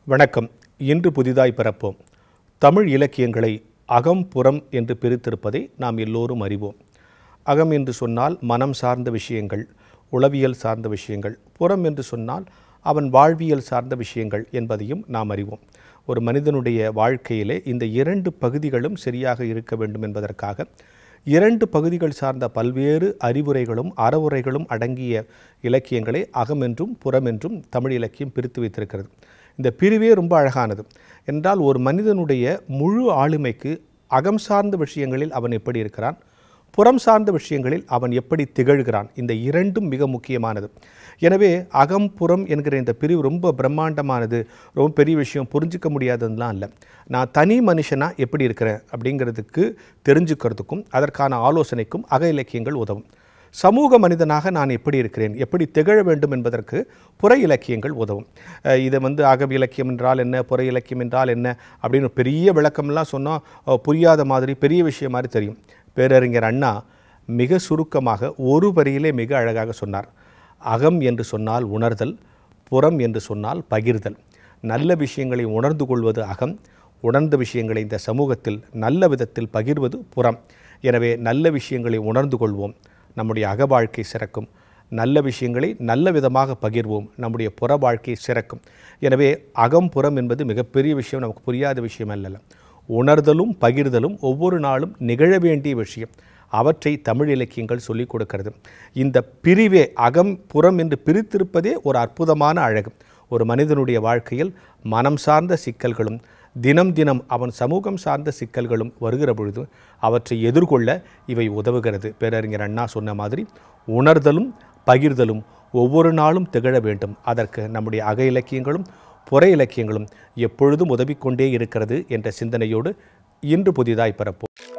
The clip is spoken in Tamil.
வணக்கம் இன்று புதிதாய் பிறப்போம் தமிழ் இலக்கியங்களை அகம் புறம் என்று பிரித்திருப்பதை நாம் எல்லோரும் அறிவோம் அகம் என்று சொன்னால் மனம் சார்ந்த விஷயங்கள் உளவியல் சார்ந்த விஷயங்கள் புறம் என்று சொன்னால் அவன் வாழ்வியல் சார்ந்த விஷயங்கள் என்பதையும் நாம் அறிவோம் ஒரு மனிதனுடைய வாழ்க்கையிலே இந்த இரண்டு பகுதிகளும் சரியாக இருக்க வேண்டும் என்பதற்காக இரண்டு பகுதிகள் சார்ந்த பல்வேறு அறிவுரைகளும் அறவுரைகளும் அடங்கிய இலக்கியங்களை அகம் என்றும் புறம் என்றும் தமிழ் இலக்கியம் பிரித்து வைத்திருக்கிறது இந்த பிரிவே ரொம்ப அழகானது என்றால் ஒரு மனிதனுடைய முழு ஆளுமைக்கு அகம் சார்ந்த விஷயங்களில் அவன் எப்படி இருக்கிறான் புறம் சார்ந்த விஷயங்களில் அவன் எப்படி திகழ்கிறான் இந்த இரண்டும் மிக முக்கியமானது எனவே அகம் புறம் என்கிற இந்த பிரிவு ரொம்ப பிரம்மாண்டமானது ரொம்ப பெரிய விஷயம் புரிஞ்சிக்க முடியாததுலாம் இல்லை நான் தனி மனுஷனாக எப்படி இருக்கிறேன் அப்படிங்கிறதுக்கு தெரிஞ்சுக்கிறதுக்கும் அதற்கான ஆலோசனைக்கும் அக இலக்கியங்கள் உதவும் சமூக மனிதனாக நான் எப்படி இருக்கிறேன் எப்படி திகழ வேண்டும் என்பதற்கு புற இலக்கியங்கள் உதவும் அஹ் இதை வந்து அக இலக்கியம் என்றால் என்ன புற இலக்கியம் என்றால் என்ன அப்படின்னு பெரிய விளக்கம்லாம் சொன்னால் புரியாத மாதிரி பெரிய விஷயம் மாதிரி தெரியும் பேரறிஞர் அண்ணா மிக சுருக்கமாக ஒரு வரியிலே மிக அழகாக சொன்னார் அகம் என்று சொன்னால் உணர்தல் புறம் என்று சொன்னால் பகிர்தல் நல்ல விஷயங்களை உணர்ந்து கொள்வது அகம் உணர்ந்த விஷயங்களை இந்த சமூகத்தில் நல்ல விதத்தில் பகிர்வது புறம் எனவே நல்ல விஷயங்களை உணர்ந்து கொள்வோம் நம்முடைய அக வாழ்க்கை சிறக்கும் நல்ல விஷயங்களை நல்ல விதமாக பகிர்வோம் நம்முடைய புற வாழ்க்கை சிறக்கும் எனவே அகம் புறம் என்பது மிகப்பெரிய விஷயம் நமக்கு புரியாத விஷயம் அல்ல உணர்தலும் பகிர்தலும் ஒவ்வொரு நாளும் நிகழ வேண்டிய விஷயம் அவற்றை தமிழ் இலக்கியங்கள் சொல்லிக் கொடுக்கிறது இந்த பிரிவே அகம் புறம் என்று பிரித்திருப்பதே ஒரு அற்புதமான அழகு ஒரு மனிதனுடைய வாழ்க்கையில் மனம் சார்ந்த சிக்கல்களும் தினம் தினம் அவன் சமூகம் சார்ந்த சிக்கல்களும் வருகிற பொழுது அவற்றை எதிர்கொள்ள இவை உதவுகிறது பேரறிஞர் அண்ணா சொன்ன மாதிரி உணர்தலும் பகிர்தலும் ஒவ்வொரு நாளும் திகழ வேண்டும் அதற்கு நம்முடைய அக இலக்கியங்களும் புற இலக்கியங்களும் எப்பொழுதும் உதவிக்கொண்டே இருக்கிறது என்ற சிந்தனையோடு இன்று புதிதாய் பிறப்போம்